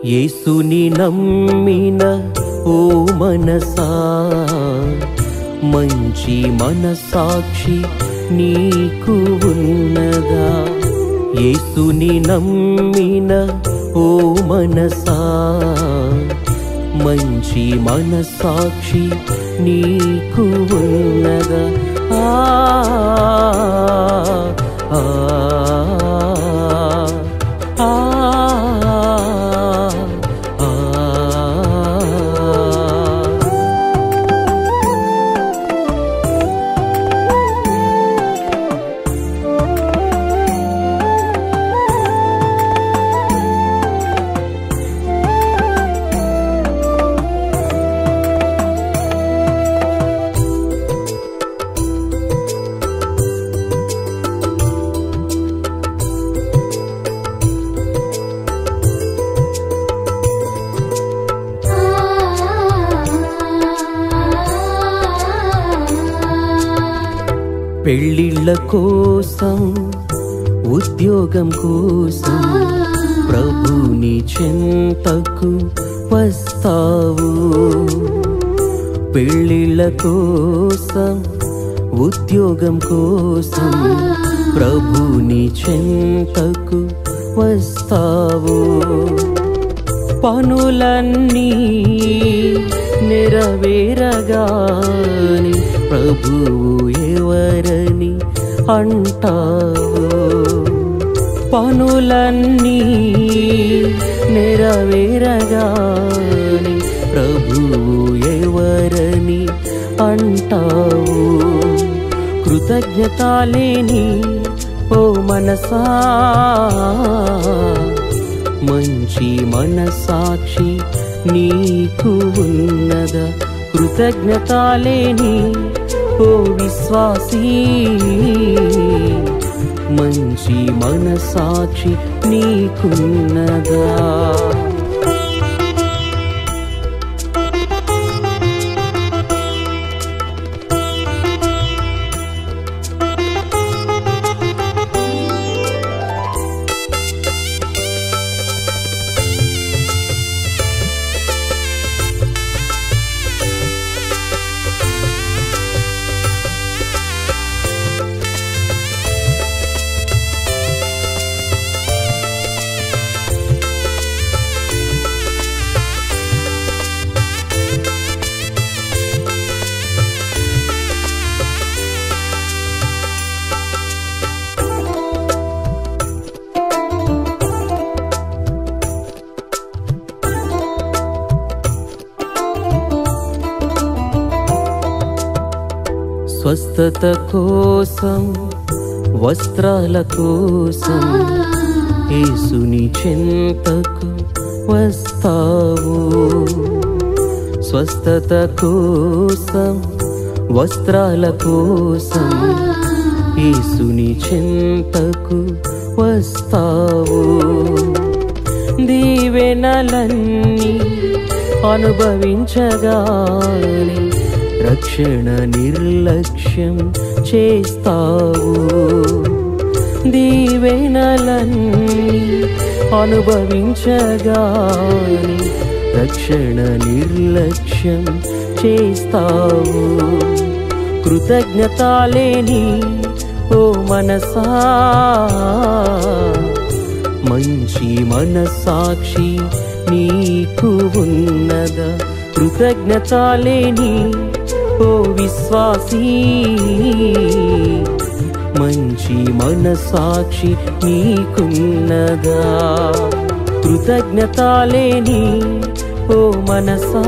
యేసుని నమ్మిన ఓ మనసా మంచి మనసాక్షి నీకు ఉన్నదా యేసుని నమ్మిన ఓ మనసా మంచి మనసాక్షి నీకు ఉన్నదా ఆ ఆ, ఆ, ఆ. పెళ్ళిళ్ళ కోసం ఉద్యోగం కోసం ప్రభుని చెంతకు వస్తావు పెళ్ళిళ్ళ కోసం ఉద్యోగం కోసం ప్రభుని చెంతకు వస్తావు పనులన్నీ నెరవేరగాని ప్రభువు ఎవరని అంటావు పనులన్నీ నెరవేరగాని ప్రభువు ఎవరని అంటావు కృతజ్ఞత లేని ఓ మనసా మంచి మనసాక్షి నీకు ఉన్నదా కృతజ్ఞత లేని ఓ విశ్వాసీ మంచి మనసాక్షి నీకున్నదా స్వస్థత కోసం వస్త్రాల కోసం యేసుని చింతకు వస్తావు స్వస్థత కోసం వస్త్రాల కోసం యేసుని చింతకు వస్తావు దీవెనలన్నీ అనుభవించగానే రక్షణ నిర్లక్ష్యం చేస్తావు దీవెనలన్నీ అనుభవించగానే రక్షణ నిర్లక్ష్యం చేస్తావు కృతజ్ఞత లేని ఓ మనసా మంచి మనసాక్షి నీకు ఉన్నదా కృతజ్ఞత లేని ఓ విశ్వాసీ మంచి మనసాక్షి నీకున్నదా కృతజ్ఞత లేని ఓ మనసా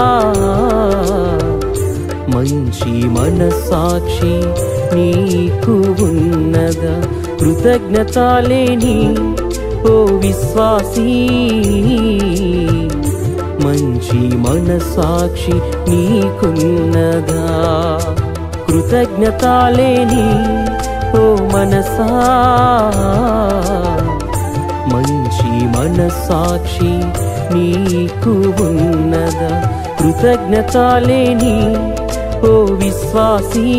మంచి మనసాక్షి నీకు ఉన్నదా కృతజ్ఞత లేని ఓ విశ్వాసీ మంచి మనసాక్షి నీకున్నదా కృతజ్ఞత లేని ఓ మనసా మంచి మనసాక్షి నీకు ఉన్నదా కృతజ్ఞత లేని ఓ విశ్వాసీ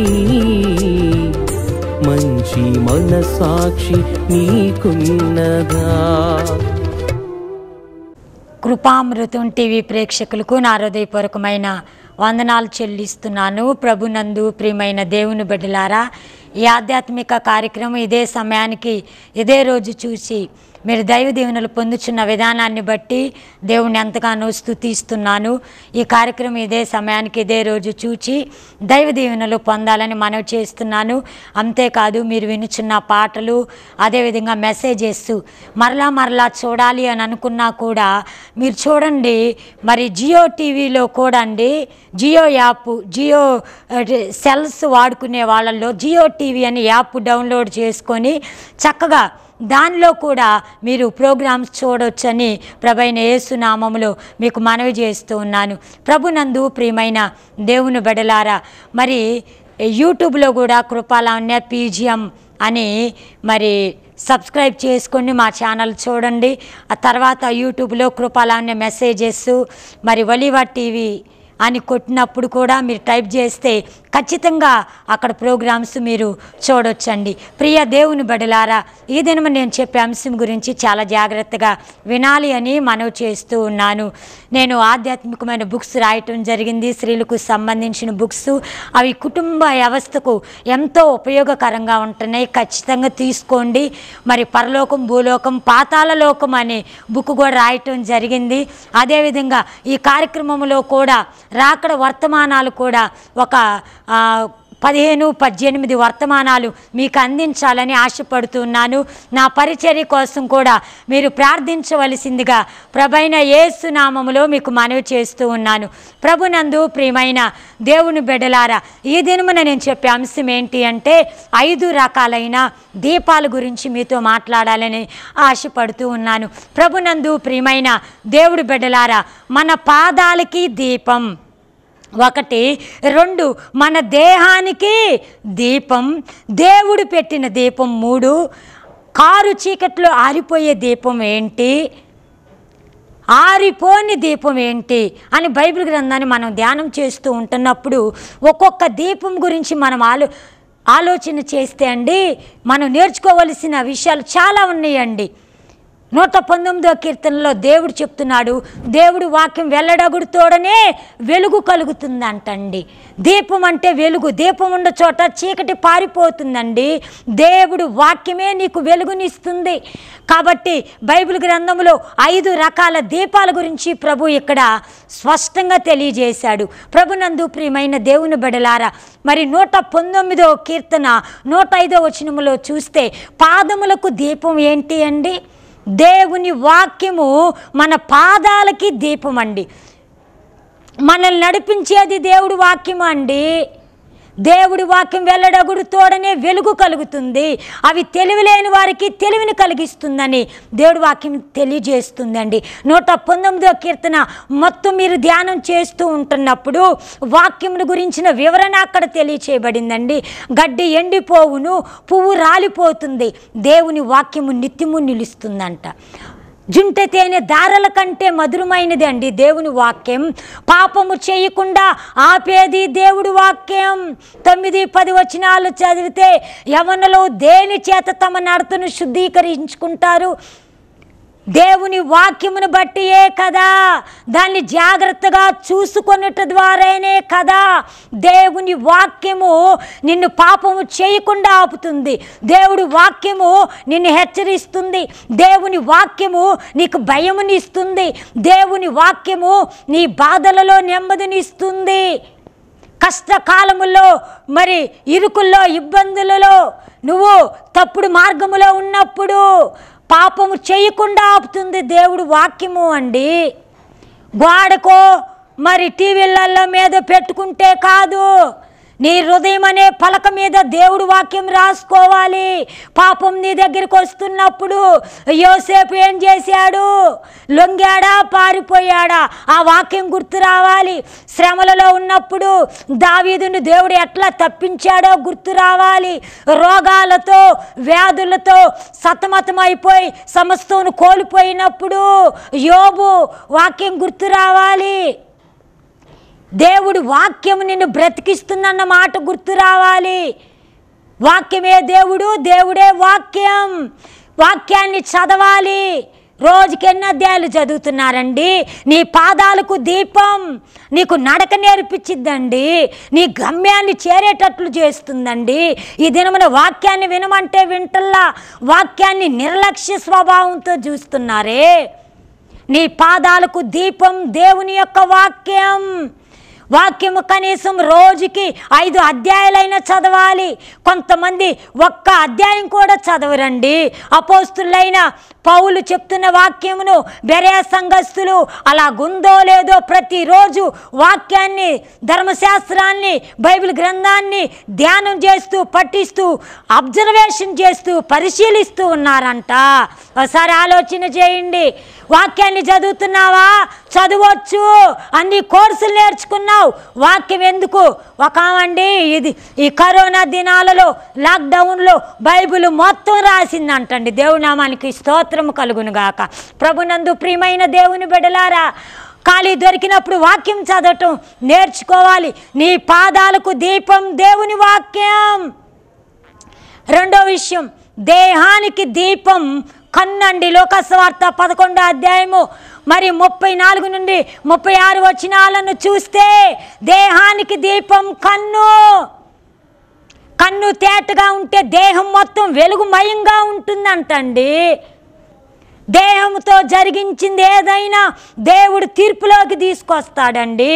మంచి మనసాక్షి నీకున్నదా కృపామృతం టీవీ ప్రేక్షకులకు నా హృదయపూర్వకమైన వందనాలు చెల్లిస్తున్నాను ప్రభునందు ప్రియమైన దేవుని బిడ్డలారా ఈ ఆధ్యాత్మిక కార్యక్రమం ఇదే సమయానికి ఇదే రోజు చూసి మీరు దైవ దీవెనలు పొందుచున్న విధానాన్ని బట్టి దేవుని ఎంతగానో స్తుతిస్తున్నాను ఈ కార్యక్రమం ఇదే సమయానికి ఇదే రోజు చూచి దైవ దీవెనలు పొందాలని మనవి చేస్తున్నాను అంతేకాదు మీరు వినుచున్న పాటలు అదేవిధంగా మెసేజెస్ మరలా మరలా చూడాలి అని అనుకున్నా కూడా మీరు చూడండి మరి జియో టీవీలో కూడా అండి జియో యాప్ జియో అదే, సెల్స్ వాడుకునే వాళ్ళల్లో జియో టీవీ అనే యాప్ డౌన్లోడ్ చేసుకొని చక్కగా దానిలో కూడా మీరు ప్రోగ్రామ్స్ చూడొచ్చని ప్రభైన యేసునామములో మీకు మనవి చేస్తూ ఉన్నాను ప్రభునందు ప్రియమైన దేవుని బెడలారా మరి యూట్యూబ్లో కూడా కృపాలావణ్య పీజిఎం అని మరి సబ్స్క్రైబ్ చేసుకొని మా ఛానల్ చూడండి ఆ తర్వాత యూట్యూబ్లో కృపాలావణ్య మెసేజెస్ మరి వలివా టీవీ అని కొట్టినప్పుడు కూడా మీరు టైప్ చేస్తే ఖచ్చితంగా అక్కడ ప్రోగ్రామ్స్ మీరు చూడొచ్చండి ప్రియ దేవుని బడిలారా ఈ దినం నేను చెప్పే అంశం గురించి చాలా జాగ్రత్తగా వినాలి అని మనవి చేస్తూ ఉన్నాను నేను ఆధ్యాత్మికమైన బుక్స్ రాయటం జరిగింది స్త్రీలకు సంబంధించిన బుక్స్ అవి కుటుంబ వ్యవస్థకు ఎంతో ఉపయోగకరంగా ఉంటున్నాయి ఖచ్చితంగా తీసుకోండి మరి పరలోకం భూలోకం పాతాళ లోకం అనే బుక్ కూడా రాయటం జరిగింది అదేవిధంగా ఈ కార్యక్రమంలో కూడా రాకడ వర్తమానాలు కూడా ఒక ఆ, పదిహేను పద్దెనిమిది వర్తమానాలు మీకు అందించాలని ఆశపడుతున్నాను నా పరిచర్య కోసం కూడా మీరు ప్రార్థించవలసిందిగా ప్రభైన యేసునామములో మీకు మనవి చేస్తూ ఉన్నాను ప్రభునందు ప్రియమైన దేవుని బిడ్డలారా ఈ దినమున నేను చెప్పే అంశం ఏంటి అంటే ఐదు రకాలైన దీపాల గురించి మీతో మాట్లాడాలని ఆశపడుతూ ఉన్నాను ప్రభునందు ప్రియమైన దేవుడి బిడ్డలారా మన పాదాలకి దీపం ఒకటి రెండు మన దేహానికి దీపం దేవుడు పెట్టిన దీపం మూడు కారు చీకట్లో ఆరిపోయే దీపం ఏంటి ఆరిపోని దీపం ఏంటి అని బైబిల్ గ్రంథాన్ని మనం ధ్యానం చేస్తూ ఉంటున్నప్పుడు ఒక్కొక్క దీపం గురించి మనం ఆలో ఆలోచన చేస్తే అండి మనం నేర్చుకోవలసిన విషయాలు చాలా ఉన్నాయండి నూట పంతొమ్మిదో కీర్తనలో దేవుడు చెప్తున్నాడు దేవుడు వాక్యం వెల్లడగుడుతోడనే వెలుగు కలుగుతుందంటండి దీపం అంటే వెలుగు దీపం ఉన్న చోట చీకటి పారిపోతుందండి దేవుడు వాక్యమే నీకు వెలుగునిస్తుంది కాబట్టి బైబిల్ గ్రంథంలో ఐదు రకాల దీపాల గురించి ప్రభు ఇక్కడ స్పష్టంగా తెలియజేశాడు ప్రభునందు ప్రియమైన దేవుని బడలారా మరి నూట పంతొమ్మిదో కీర్తన నూట ఐదో వచనములో చూస్తే పాదములకు దీపం ఏంటి అండి దేవుని వాక్యము మన పాదాలకి దీపం అండి మనల్ని నడిపించేది దేవుడి వాక్యం అండి దేవుడి వాక్యం వెల్లడగుడు తోడనే వెలుగు కలుగుతుంది అవి తెలివిలేని వారికి తెలివిని కలిగిస్తుందని దేవుడి వాక్యం తెలియజేస్తుందండి నూట పంతొమ్మిదో కీర్తన మొత్తం మీరు ధ్యానం చేస్తూ ఉంటున్నప్పుడు వాక్యమును గురించిన వివరణ అక్కడ తెలియచేయబడిందండి గడ్డి ఎండిపోవును పువ్వు రాలిపోతుంది దేవుని వాక్యము నిత్యము నిలుస్తుందంట జుంట తేనె దారల కంటే మధురమైనది అండి దేవుని వాక్యం పాపము చేయకుండా ఆపేది దేవుడి వాక్యం తొమ్మిది పది వచనాలు చదివితే యవనలో దేని చేత తమ నడతను శుద్ధీకరించుకుంటారు దేవుని వాక్యమును బట్టియే కదా దాన్ని జాగ్రత్తగా చూసుకొనుట ద్వారానే కదా దేవుని వాక్యము నిన్ను పాపము చేయకుండా ఆపుతుంది దేవుడి వాక్యము నిన్ను హెచ్చరిస్తుంది దేవుని వాక్యము నీకు భయమునిస్తుంది దేవుని వాక్యము నీ బాధలలో నెమ్మదినిస్తుంది కష్టకాలములో మరి ఇరుకుల్లో ఇబ్బందులలో నువ్వు తప్పుడు మార్గములో ఉన్నప్పుడు పాపము చేయకుండా ఆపుతుంది దేవుడు వాక్యము అండి గోడకో మరి టీవీలలో మీద పెట్టుకుంటే కాదు నీ హృదయం అనే పలక మీద దేవుడు వాక్యం రాసుకోవాలి పాపం నీ దగ్గరికి వస్తున్నప్పుడు యోసేపు ఏం చేశాడు లొంగాడా పారిపోయాడా ఆ వాక్యం గుర్తు రావాలి శ్రమలలో ఉన్నప్పుడు దావీదును దేవుడు ఎట్లా తప్పించాడో గుర్తు రావాలి రోగాలతో వ్యాధులతో సతమతమైపోయి సమస్తను కోల్పోయినప్పుడు యోబు వాక్యం గుర్తు రావాలి దేవుడు వాక్యము నిన్ను బ్రతికిస్తుందన్న మాట గుర్తు రావాలి వాక్యమే దేవుడు దేవుడే వాక్యం వాక్యాన్ని చదవాలి రోజుకి ఎన్ని అధ్యాయాలు చదువుతున్నారండి నీ పాదాలకు దీపం నీకు నడక నేర్పించిద్దండి నీ గమ్యాన్ని చేరేటట్లు చేస్తుందండి ఈ దినమున వాక్యాన్ని వినమంటే వింటల్లా వాక్యాన్ని నిర్లక్ష్య స్వభావంతో చూస్తున్నారే నీ పాదాలకు దీపం దేవుని యొక్క వాక్యం వాక్యము కనీసం రోజుకి ఐదు అధ్యాయాలైనా చదవాలి కొంతమంది ఒక్క అధ్యాయం కూడా చదవరండి అపోస్తులైన పౌలు చెప్తున్న వాక్యమును బెరే సంఘస్థులు అలా గుందో లేదో ప్రతిరోజు వాక్యాన్ని ధర్మశాస్త్రాన్ని బైబిల్ గ్రంథాన్ని ధ్యానం చేస్తూ పఠిస్తూ అబ్జర్వేషన్ చేస్తూ పరిశీలిస్తూ ఉన్నారంట ఒకసారి ఆలోచన చేయండి వాక్యాన్ని చదువుతున్నావా చదవచ్చు అన్ని కోర్సులు నేర్చుకున్నావు వాక్యం ఎందుకు ఒక ఆమండి ఇది ఈ కరోనా దినాలలో లాక్డౌన్లో బైబిల్ మొత్తం రాసిందంటండి దేవుని నామానికి స్తోత్రము కలుగును గాక ప్రభునందు ప్రియమైన దేవుని బిడలారా ఖాళీ దొరికినప్పుడు వాక్యం చదవటం నేర్చుకోవాలి నీ పాదాలకు దీపం దేవుని వాక్యం రెండో విషయం దేహానికి దీపం కన్నండి లోకస్వార్త పదకొండో అధ్యాయము మరి ముప్పై నాలుగు నుండి ముప్పై ఆరు వచనాలను చూస్తే దేహానికి దీపం కన్ను కన్ను తేటగా ఉంటే దేహం మొత్తం వెలుగుమయంగా ఉంటుందంటండి దేహంతో జరిగించింది ఏదైనా దేవుడు తీర్పులోకి తీసుకొస్తాడండి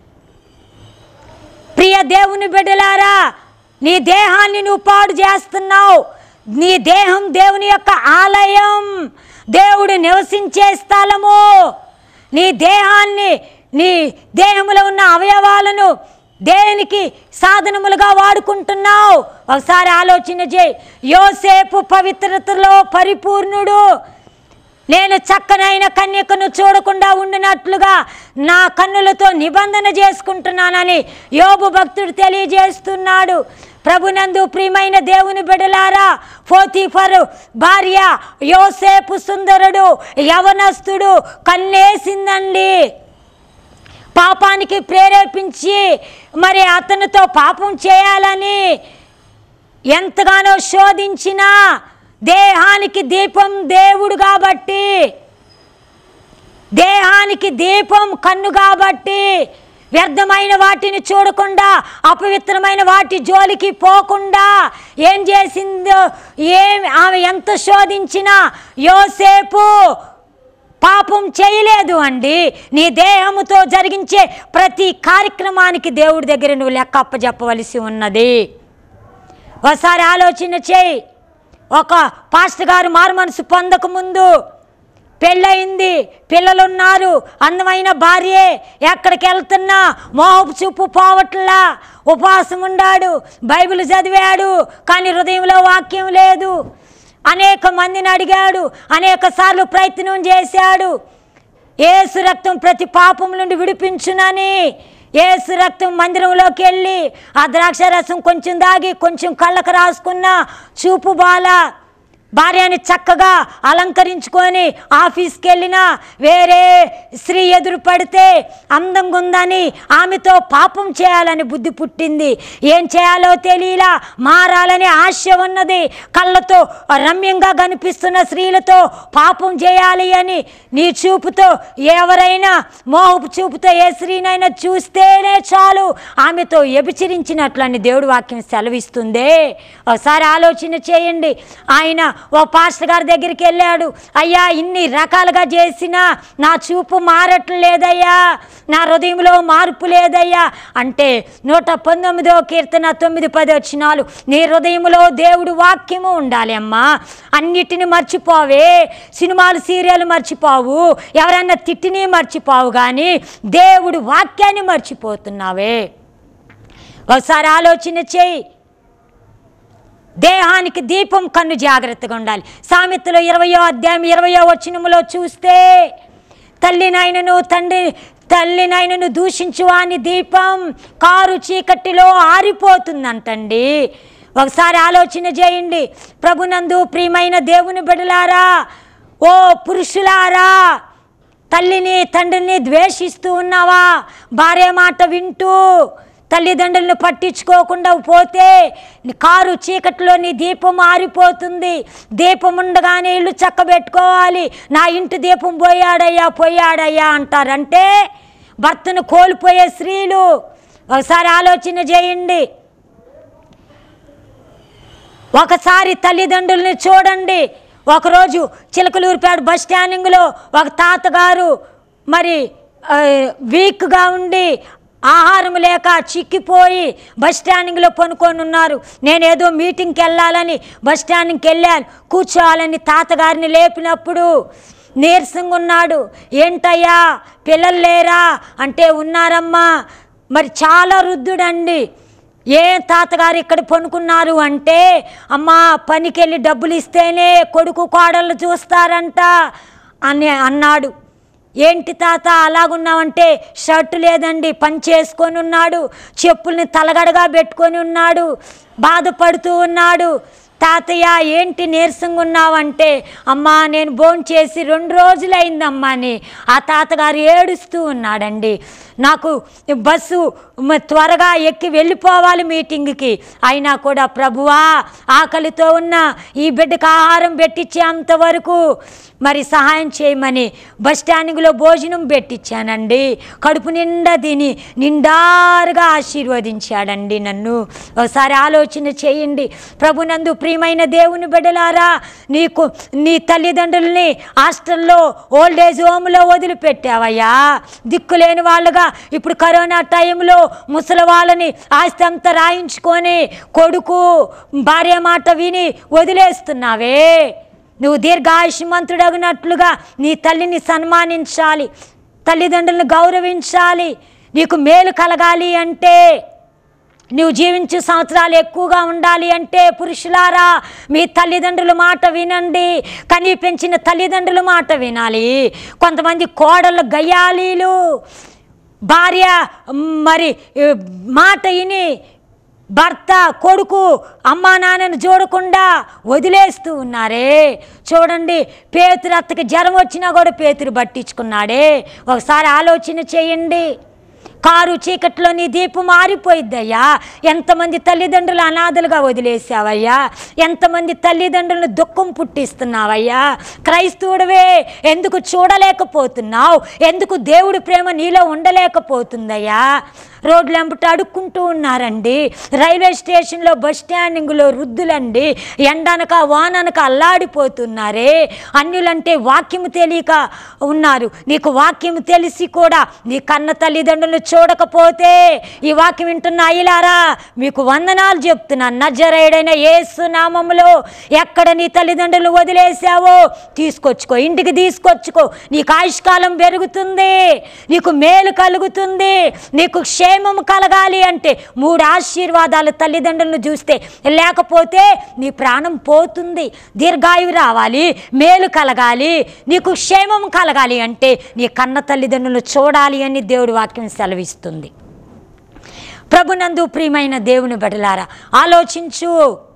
ప్రియ దేవుని బిడ్డలారా నీ దేహాన్ని నువ్వు పాడు చేస్తున్నావు నీ దేహం దేవుని యొక్క ఆలయం దేవుడు నివసించే స్థలము నీ దేహాన్ని నీ దేహంలో ఉన్న అవయవాలను దేనికి సాధనములుగా వాడుకుంటున్నావు ఒకసారి ఆలోచన చేయి యోసేపు పవిత్రతలో పరిపూర్ణుడు నేను చక్కనైన కన్యకను చూడకుండా ఉండినట్లుగా నా కన్నులతో నిబంధన చేసుకుంటున్నానని యోబు భక్తుడు తెలియజేస్తున్నాడు ప్రభునందు ప్రియమైన దేవుని బిడలారా పోతీఫరు భార్య యోసేపు సుందరుడు యవనస్తుడు కన్నేసిందండి పాపానికి ప్రేరేపించి మరి అతనితో పాపం చేయాలని ఎంతగానో శోధించినా దేహానికి దీపం దేవుడు కాబట్టి దేహానికి దీపం కన్ను కాబట్టి వ్యర్థమైన వాటిని చూడకుండా అపవిత్రమైన వాటి జోలికి పోకుండా ఏం చేసిందో ఏం ఆమె ఎంత శోధించినా యోసేపు పాపం చేయలేదు అండి నీ దేహముతో జరిగించే ప్రతి కార్యక్రమానికి దేవుడి దగ్గర నువ్వు లెక్క అప్పచెప్పవలసి ఉన్నది ఒకసారి ఆలోచన చేయి ఒక పాస్టర్ గారు మారు మనసు పొందక ముందు పెళ్ళయింది పిల్లలున్నారు అందమైన భార్యే ఎక్కడికి వెళ్తున్నా మోహపు చూపు పోవట్లా ఉపవాసం ఉండాడు బైబిల్ చదివాడు కానీ హృదయంలో వాక్యం లేదు అనేక మందిని అడిగాడు అనేక సార్లు ప్రయత్నం చేశాడు ఏసు రక్తం ప్రతి పాపం నుండి విడిపించునని ఏసు రక్తం మందిరంలోకి వెళ్ళి ఆ ద్రాక్ష రసం కొంచెం దాగి కొంచెం కళ్ళకు రాసుకున్న చూపు బాల భార్యని చక్కగా అలంకరించుకొని ఆఫీస్కి వెళ్ళినా వేరే స్త్రీ ఎదురు పడితే అందంగా ఉందని ఆమెతో పాపం చేయాలని బుద్ధి పుట్టింది ఏం చేయాలో తెలియలా మారాలని ఆశ ఉన్నది కళ్ళతో రమ్యంగా కనిపిస్తున్న స్త్రీలతో పాపం చేయాలి అని నీ చూపుతో ఎవరైనా మోహపు చూపుతో ఏ స్త్రీనైనా చూస్తేనే చాలు ఆమెతో వ్యభిచరించినట్లని దేవుడి వాక్యం సెలవిస్తుందే ఒకసారి ఆలోచన చేయండి ఆయన ఓ పాస్టర్ గారి దగ్గరికి వెళ్ళాడు అయ్యా ఇన్ని రకాలుగా చేసినా నా చూపు మారట్లేదయ్యా నా హృదయంలో మార్పు లేదయ్యా అంటే నూట పంతొమ్మిదో కీర్తన తొమ్మిది పది వచ్చినాలు నీ హృదయంలో దేవుడు వాక్యము ఉండాలి అమ్మా అన్నిటిని మర్చిపోవే సినిమాలు సీరియల్ మర్చిపోవు ఎవరన్నా తిట్టిని మర్చిపోవు కానీ దేవుడు వాక్యాన్ని మర్చిపోతున్నావే ఒకసారి ఆలోచన చేయి దేహానికి దీపం కన్ను జాగ్రత్తగా ఉండాలి సామెతలో ఇరవయో అధ్యాయం ఇరవయో వచనములో చూస్తే తల్లినైనను తండ్రి తల్లినైనను దూషించు అని దీపం కారు చీకటిలో ఆరిపోతుందంటండి ఒకసారి ఆలోచన చేయండి ప్రభునందు ప్రియమైన దేవుని బిడలారా ఓ పురుషులారా తల్లిని తండ్రిని ద్వేషిస్తూ ఉన్నావా భార్య మాట వింటూ తల్లిదండ్రులను పట్టించుకోకుండా పోతే నీ కారు చీకట్లో నీ దీపం ఆరిపోతుంది దీపం ఉండగానే ఇల్లు చక్కబెట్టుకోవాలి నా ఇంటి దీపం పోయాడయ్యా పోయాడయ్యా అంటారంటే భర్తను కోల్పోయే స్త్రీలు ఒకసారి ఆలోచన చేయండి ఒకసారి తల్లిదండ్రుల్ని చూడండి ఒకరోజు చిలకలూరిపేట బస్ స్టాండింగ్లో ఒక తాతగారు మరి ఆ, వీక్గా ఉండి ఆహారం లేక చిక్కిపోయి బస్ స్టాండింగ్లో పనుకొని ఉన్నారు నేను ఏదో మీటింగ్కి వెళ్ళాలని బస్ స్టాండింగ్కి వెళ్ళాను కూర్చోవాలని తాతగారిని లేపినప్పుడు నీరసంగా ఉన్నాడు ఏంటయ్యా పిల్లలు లేరా అంటే ఉన్నారమ్మా మరి చాలా వృద్ధుడండి ఏ తాతగారు ఇక్కడ పనుకున్నారు అంటే అమ్మా పనికి వెళ్ళి డబ్బులు ఇస్తేనే కొడుకు కోడళ్ళు చూస్తారంట అని అన్నాడు ఏంటి తాత అలాగున్నావంటే షర్టు లేదండి పని చేసుకొని ఉన్నాడు చెప్పుల్ని తలగడగా పెట్టుకొని ఉన్నాడు బాధపడుతూ ఉన్నాడు తాతయ్య ఏంటి నీరసంగా ఉన్నావంటే అమ్మా నేను భోంచేసి చేసి రెండు రోజులు అయిందమ్మా అని ఆ తాతగారు ఏడుస్తూ ఉన్నాడండి నాకు బస్సు మ- త్వరగా ఎక్కి వెళ్ళిపోవాలి మీటింగ్కి అయినా కూడా ప్రభువా ఆకలితో ఉన్న ఈ బిడ్డకు ఆహారం పెట్టించేంత వరకు మరి సహాయం చేయమని బస్ స్టాండింగ్లో భోజనం పెట్టించానండి కడుపు నిండా తిని నిండారుగా ఆశీర్వదించాడండి నన్ను ఒకసారి ఆలోచన చేయండి ప్రభునందు ప్రియమైన దేవుని బిడ్డలారా నీకు నీ తల్లిదండ్రుల్ని హాస్టల్లో ఓల్డ్ ఏజ్ హోమ్లో వదిలిపెట్టావయ్యా దిక్కులేని వాళ్ళుగా ఇప్పుడు కరోనా టైంలో ముసలి వాళ్ళని ఆస్తి అంతా రాయించుకొని కొడుకు భార్య మాట విని వదిలేస్తున్నావే నువ్వు దీర్ఘాయుష్మంతుడగినట్లుగా నీ తల్లిని సన్మానించాలి తల్లిదండ్రులను గౌరవించాలి నీకు మేలు కలగాలి అంటే నువ్వు జీవించే సంవత్సరాలు ఎక్కువగా ఉండాలి అంటే పురుషులారా మీ తల్లిదండ్రుల మాట వినండి కనీ పెంచిన తల్లిదండ్రుల మాట వినాలి కొంతమంది కోడళ్ళు గయ్యాలీలు భార్య మరి ఏ, మాట విని భర్త కొడుకు అమ్మా నాన్నను చూడకుండా వదిలేస్తూ ఉన్నారే చూడండి పేతురు అత్తకి జ్వరం వచ్చినా కూడా పేతురు పట్టించుకున్నాడే ఒకసారి ఆలోచన చేయండి కారు చీకట్లో నీ దీపం మారిపోయిద్దయ్యా ఎంతమంది తల్లిదండ్రులు అనాథలుగా వదిలేసావయ్యా ఎంతమంది తల్లిదండ్రులను దుఃఖం పుట్టిస్తున్నావయ్యా క్రైస్తవుడివే ఎందుకు చూడలేకపోతున్నావు ఎందుకు దేవుడి ప్రేమ నీలో ఉండలేకపోతుందయ్యా రోడ్లు ఎంబట అడుక్కుంటూ ఉన్నారండి రైల్వే స్టేషన్లో బస్ స్టాండింగ్లో వృద్ధులండి ఎండనక వాననక అల్లాడిపోతున్నారే అన్యులంటే వాక్యము తెలియక ఉన్నారు నీకు వాక్యం తెలిసి కూడా నీ కన్న తల్లిదండ్రులు చూడకపోతే ఈ వాక్యం వింటున్న అయ్యలారా మీకు వందనాలు చెప్తున్నాను నజరేడైన యేసు నామములో ఎక్కడ నీ తల్లిదండ్రులు వదిలేసావో తీసుకొచ్చుకో ఇంటికి తీసుకొచ్చుకో నీకు ఆయుష్కాలం పెరుగుతుంది నీకు మేలు కలుగుతుంది నీకు క్షేమం కలగాలి అంటే మూడు ఆశీర్వాదాలు తల్లిదండ్రులను చూస్తే లేకపోతే నీ ప్రాణం పోతుంది దీర్ఘాయువు రావాలి మేలు కలగాలి నీకు క్షేమం కలగాలి అంటే నీ కన్న తల్లిదండ్రులు చూడాలి అని దేవుడి వాక్యం సెలవిస్తుంది ప్రభునందు ప్రియమైన దేవుని బడలారా ఆలోచించు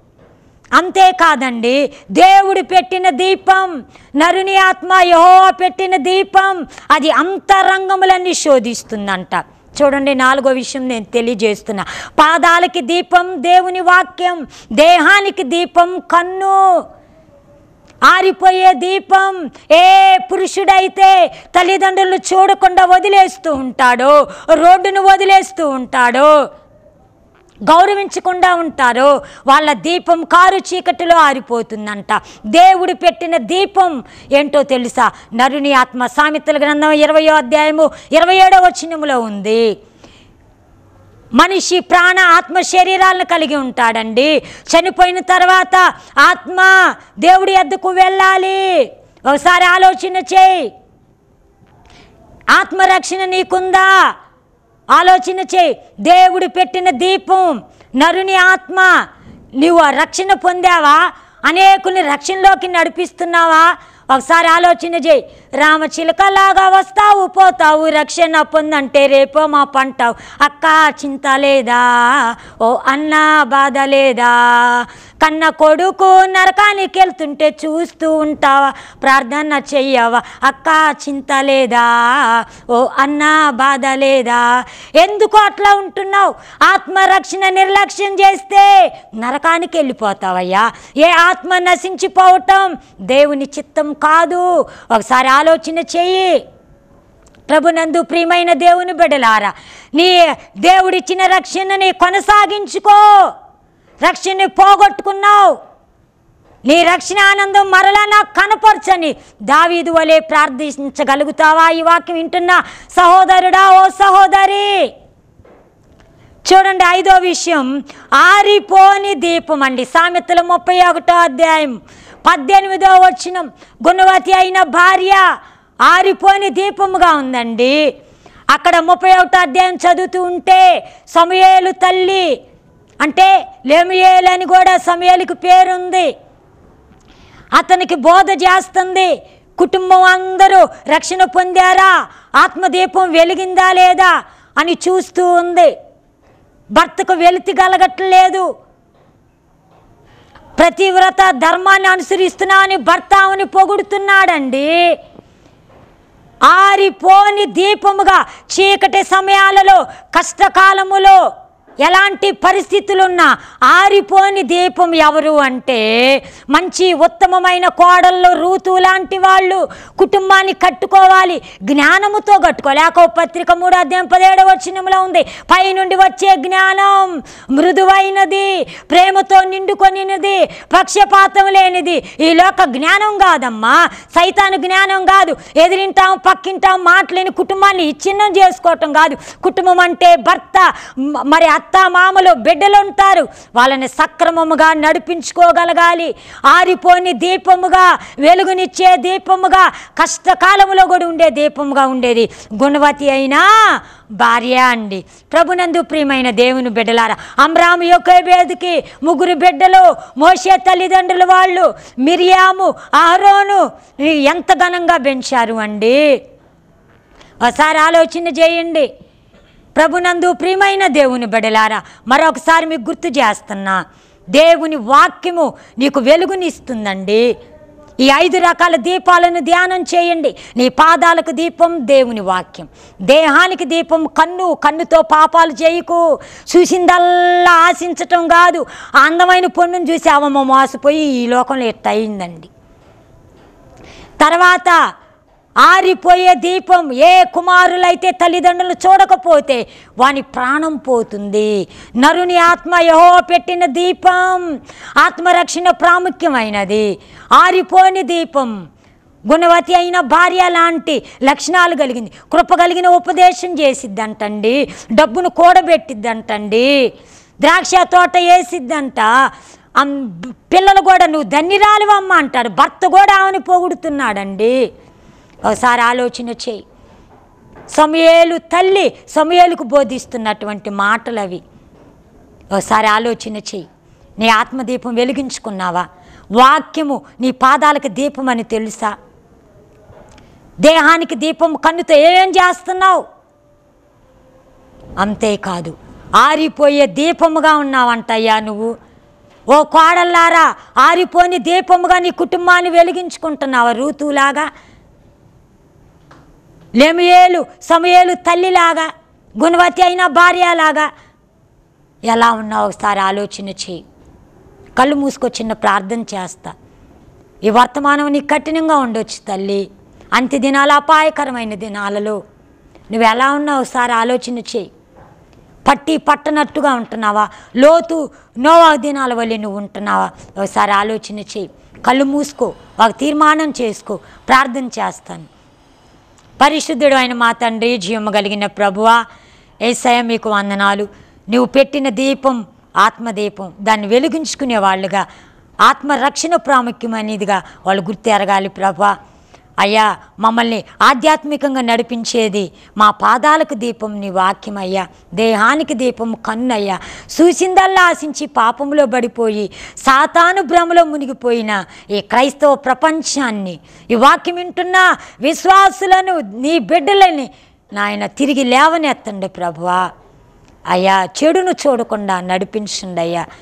అంతేకాదండి దేవుడు పెట్టిన దీపం నరుని ఆత్మ యెహోవా పెట్టిన దీపం అది అంతరంగములన్నీ శోధిస్తుందంట చూడండి నాలుగో విషయం నేను తెలియజేస్తున్నా పాదాలకి దీపం దేవుని వాక్యం దేహానికి దీపం కన్ను ఆరిపోయే దీపం ఏ పురుషుడైతే తల్లిదండ్రులు చూడకుండా వదిలేస్తూ ఉంటాడో రోడ్డును వదిలేస్తూ ఉంటాడో గౌరవించకుండా ఉంటారో వాళ్ళ దీపం కారు చీకటిలో ఆరిపోతుందంట దేవుడు పెట్టిన దీపం ఏంటో తెలుసా నరుని ఆత్మ సామెతల గ్రంథం ఇరవయో అధ్యాయము ఇరవై ఏడో వచనములో ఉంది మనిషి ప్రాణ ఆత్మ శరీరాలను కలిగి ఉంటాడండి చనిపోయిన తర్వాత ఆత్మ దేవుడి ఎద్దకు వెళ్ళాలి ఒకసారి ఆలోచన చేయి ఆత్మరక్షణ నీకుందా ఆలోచన చేయి దేవుడు పెట్టిన దీపం నరుని ఆత్మ నువ్వు ఆ రక్షణ పొందావా అనేకుల్ని రక్షణలోకి నడిపిస్తున్నావా ఒకసారి ఆలోచన చేయి రామచిలకలాగా వస్తావు పోతావు రక్షణ పొందంటే రేపో మా పంటావు అక్క చింత లేదా ఓ అన్న బాధ లేదా కన్న కొడుకు నరకానికి వెళ్తుంటే చూస్తూ ఉంటావా ప్రార్థన చెయ్యవా అక్క చింత లేదా ఓ అన్న బాధ లేదా ఎందుకు అట్లా ఉంటున్నావు ఆత్మరక్షణ నిర్లక్ష్యం చేస్తే నరకానికి వెళ్ళిపోతావయ్యా ఏ ఆత్మ నశించిపోవటం దేవుని చిత్తం కాదు ఒకసారి ఆలోచన చెయ్యి ప్రభునందు ప్రియమైన దేవుని బిడలారా నీ దేవుడిచ్చిన రక్షణని కొనసాగించుకో రక్షణని పోగొట్టుకున్నావు నీ రక్షణ ఆనందం మరలా నాకు కనపరచని దావీదు వలె ప్రార్థించగలుగుతావా ఈ వాక్యం వింటున్న సహోదరుడా ఓ సహోదరి చూడండి ఐదో విషయం ఆరిపోని దీపం అండి సామెతల ముప్పై ఒకటో అధ్యాయం పద్దెనిమిదో వచ్చినం గుణవతి అయిన భార్య ఆరిపోని దీపముగా ఉందండి అక్కడ ముప్పై ఒకటో అధ్యాయం చదువుతూ ఉంటే సమయేలు తల్లి అంటే లేమియేలు అని కూడా సమయేలుకి పేరుంది అతనికి బోధ చేస్తుంది కుటుంబం అందరూ రక్షణ పొందారా ఆత్మదీపం వెలిగిందా లేదా అని చూస్తూ ఉంది భర్తకు వెలితి కలగట్లేదు ప్రతివ్రత ధర్మాన్ని అనుసరిస్తున్నా అని భర్త ఆమెని పొగుడుతున్నాడండి ఆరిపోని దీపముగా చీకటి సమయాలలో కష్టకాలములో ఎలాంటి పరిస్థితులున్నా ఆరిపోని దీపం ఎవరు అంటే మంచి ఉత్తమమైన కోడళ్ళు రూతు లాంటి వాళ్ళు కుటుంబాన్ని కట్టుకోవాలి జ్ఞానముతో కట్టుకోవాలి లేక పత్రిక మూడు అధ్యాయం పదిహేడవ వచనంలో ఉంది పైనుండి వచ్చే జ్ఞానం మృదువైనది ప్రేమతో నిండుకొనినది పక్షపాతం లేనిది ఈ లోక జ్ఞానం కాదమ్మా సైతాను జ్ఞానం కాదు ఎదిరింటాం పక్కింటాం మాటలేని కుటుంబాన్ని ఇచ్చిన్నం చేసుకోవటం కాదు కుటుంబం అంటే భర్త మ- మరి అత్త మామలు బిడ్డలు ఉంటారు వాళ్ళని సక్రమముగా నడిపించుకోగలగాలి ఆరిపోని దీపముగా వెలుగునిచ్చే దీపముగా కష్టకాలములో కూడా ఉండే దీపముగా ఉండేది గుణవతి అయినా భార్య అండి ప్రభునందు ప్రియమైన దేవుని బిడ్డలారా అమ్రాము యొక్కేబేదికి ముగ్గురు బిడ్డలు మోసే తల్లిదండ్రులు వాళ్ళు మిరియాము అహరోను ఎంత ఘనంగా పెంచారు అండి ఒకసారి ఆలోచన చేయండి ప్రభునందు ప్రియమైన దేవుని బడలారా మరొకసారి మీకు గుర్తు చేస్తున్నా దేవుని వాక్యము నీకు వెలుగునిస్తుందండి ఈ ఐదు రకాల దీపాలను ధ్యానం చేయండి నీ పాదాలకు దీపం దేవుని వాక్యం దేహానికి దీపం కన్ను కన్నుతో పాపాలు చేయకు చూసిందల్లా ఆశించటం కాదు ఆ అందమైన పొన్నును చూసి అవమ్మ మోసపోయి ఈ లోకంలో ఎట్ట అయిందండి తర్వాత ఆరిపోయే దీపం ఏ కుమారులైతే తల్లిదండ్రులు చూడకపోతే వాని ప్రాణం పోతుంది నరుని ఆత్మ యహో పెట్టిన దీపం ఆత్మరక్షణ ప్రాముఖ్యమైనది ఆరిపోని దీపం గుణవతి అయిన భార్య లాంటి లక్షణాలు కలిగింది కృప కలిగిన ఉపదేశం చేసిద్దంటండి డబ్బును కూడబెట్టిద్దంటండి ద్రాక్ష తోట వేసిద్దంట అమ్- పిల్లలు కూడా నువ్వు ధన్యరాలివమ్మ అంటాడు భర్త కూడా ఆమెను పొగుడుతున్నాడండి ఒకసారి ఆలోచన చేయి సమయేలు తల్లి సమయేలుకు బోధిస్తున్నటువంటి మాటలు అవి ఒకసారి ఆలోచన చెయ్యి నీ ఆత్మదీపం వెలిగించుకున్నావా వాక్యము నీ పాదాలకు దీపం అని తెలుసా దేహానికి దీపం కన్నుతో ఏం చేస్తున్నావు అంతేకాదు ఆరిపోయే దీపముగా ఉన్నావంటయ్యా నువ్వు ఓ కోడల్లారా ఆరిపోని దీపముగా నీ కుటుంబాన్ని వెలిగించుకుంటున్నావా రూతులాగా లెమియేలు సమయేలు తల్లిలాగా గుణవతి అయిన భార్యలాగా ఎలా ఉన్నావు ఒకసారి ఆలోచన చేయి కళ్ళు మూసుకో చిన్న ప్రార్థన చేస్తా ఈ వర్తమానం నీకు కఠినంగా ఉండొచ్చు తల్లి అంత్య దినాలు అపాయకరమైన దినాలలో నువ్వు ఎలా ఉన్నావు ఒకసారి ఆలోచన చేయి పట్టి పట్టనట్టుగా ఉంటున్నావా లోతు నోవా దినాల వల్ల నువ్వు ఉంటున్నావా ఒకసారి ఆలోచన చేయి కళ్ళు మూసుకో ఒక తీర్మానం చేసుకో ప్రార్థన చేస్తాను పరిశుద్ధుడు అయిన మా తండ్రి జీవము కలిగిన ప్రభువా ఏసయ మీకు వందనాలు నువ్వు పెట్టిన దీపం ఆత్మదీపం దాన్ని వెలిగించుకునే వాళ్ళుగా ఆత్మరక్షణ ప్రాముఖ్యమైనదిగా వాళ్ళు గుర్తెరగాలి ప్రభా అయ్యా మమ్మల్ని ఆధ్యాత్మికంగా నడిపించేది మా పాదాలకు దీపం నీ వాక్యం అయ్యా దేహానికి దీపం కన్ను అయ్యా చూసిందల్లా ఆశించి పాపంలో పడిపోయి సాతాను భ్రమలో మునిగిపోయిన ఈ క్రైస్తవ ప్రపంచాన్ని ఈ వాక్యం వింటున్న విశ్వాసులను నీ బిడ్డలని నాయన తిరిగి లేవనెత్తండి ప్రభువా అయ్యా చెడును చూడకుండా నడిపించండి అయ్యా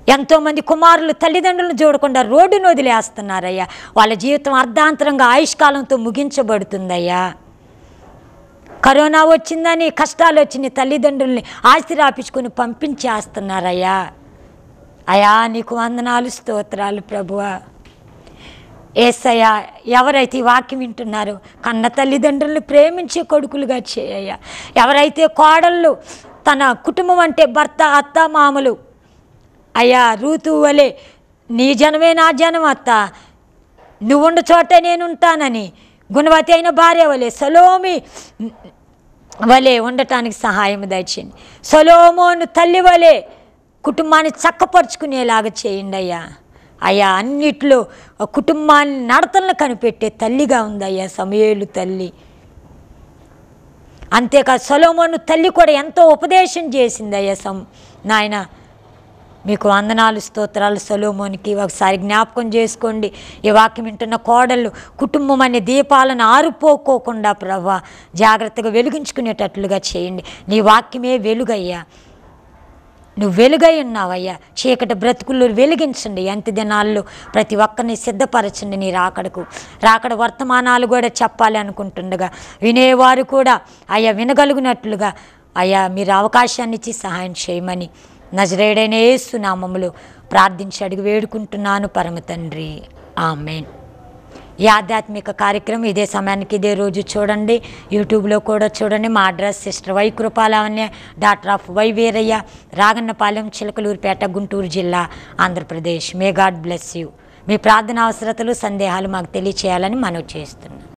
ఎంతోమంది కుమారులు తల్లిదండ్రులను చూడకుండా రోడ్డును వదిలేస్తున్నారయ్యా వాళ్ళ జీవితం అర్ధాంతరంగా ఆయుష్కాలంతో ముగించబడుతుందయ్యా కరోనా వచ్చిందని కష్టాలు వచ్చినాయి తల్లిదండ్రుల్ని ఆస్తి రాపించుకొని పంపించేస్తున్నారయ్యా అయా నీకు వందనాలు స్తోత్రాలు ప్రభువా ఏసయ్య ఎవరైతే ఈ వాక్యం వింటున్నారో కన్న తల్లిదండ్రులను ప్రేమించే కొడుకులుగా చేయ ఎవరైతే కోడళ్ళు తన కుటుంబం అంటే భర్త అత్త మామలు అయ్యా రూతు వలె నీ జనమే నా జనం అత్త నువ్వుండ చోటే నేనుంటానని గుణవతి అయిన భార్య వలె సలోమి వలె ఉండటానికి సహాయం దయచేయండి సొలోమోను తల్లి వలె కుటుంబాన్ని చక్కపరుచుకునేలాగా చేయండి అయ్యా అయ్యా అన్నిట్లో ఆ కుటుంబాన్ని నడతలను కనిపెట్టే తల్లిగా ఉందయ్యా సమయేలు తల్లి అంతేకాదు సొలోమోను తల్లి కూడా ఎంతో ఉపదేశం చేసింది అయ్యా సం నాయన మీకు వందనాలు స్తోత్రాలు సొలోమోనికి ఒకసారి జ్ఞాపకం చేసుకోండి ఈ వాక్యం వింటున్న కోడళ్ళు కుటుంబం అనే దీపాలను ఆరిపోకోకుండా ప్రభా జాగ్రత్తగా వెలిగించుకునేటట్లుగా చేయండి నీ వాక్యమే వెలుగయ్యా నువ్వు వెలుగై ఉన్నావయ్యా చీకటి బ్రతుకులు వెలిగించండి ఎంత దినాల్లో ప్రతి ఒక్కరిని సిద్ధపరచండి నీ రాకడకు రాకడ వర్తమానాలు కూడా చెప్పాలి అనుకుంటుండగా వినేవారు కూడా అయ్యా వినగలుగునట్లుగా అయ్యా మీరు అవకాశాన్ని ఇచ్చి సహాయం చేయమని నజరేడైన యేసు నామములు ప్రార్థించి అడిగి వేడుకుంటున్నాను పరమ తండ్రి ఆమెన్ ఈ ఆధ్యాత్మిక కార్యక్రమం ఇదే సమయానికి ఇదే రోజు చూడండి యూట్యూబ్లో కూడా చూడండి మా address sister why కృపాలావణ్య doctor of why Veeraiah రాగన్నపాలెం Chilakaluripet Guntur జిల్లా Andhra Pradesh may God bless you మీ ప్రార్థన అవసరతలు సందేహాలు మాకు తెలియచేయాలని మనవి చేస్తున్నాం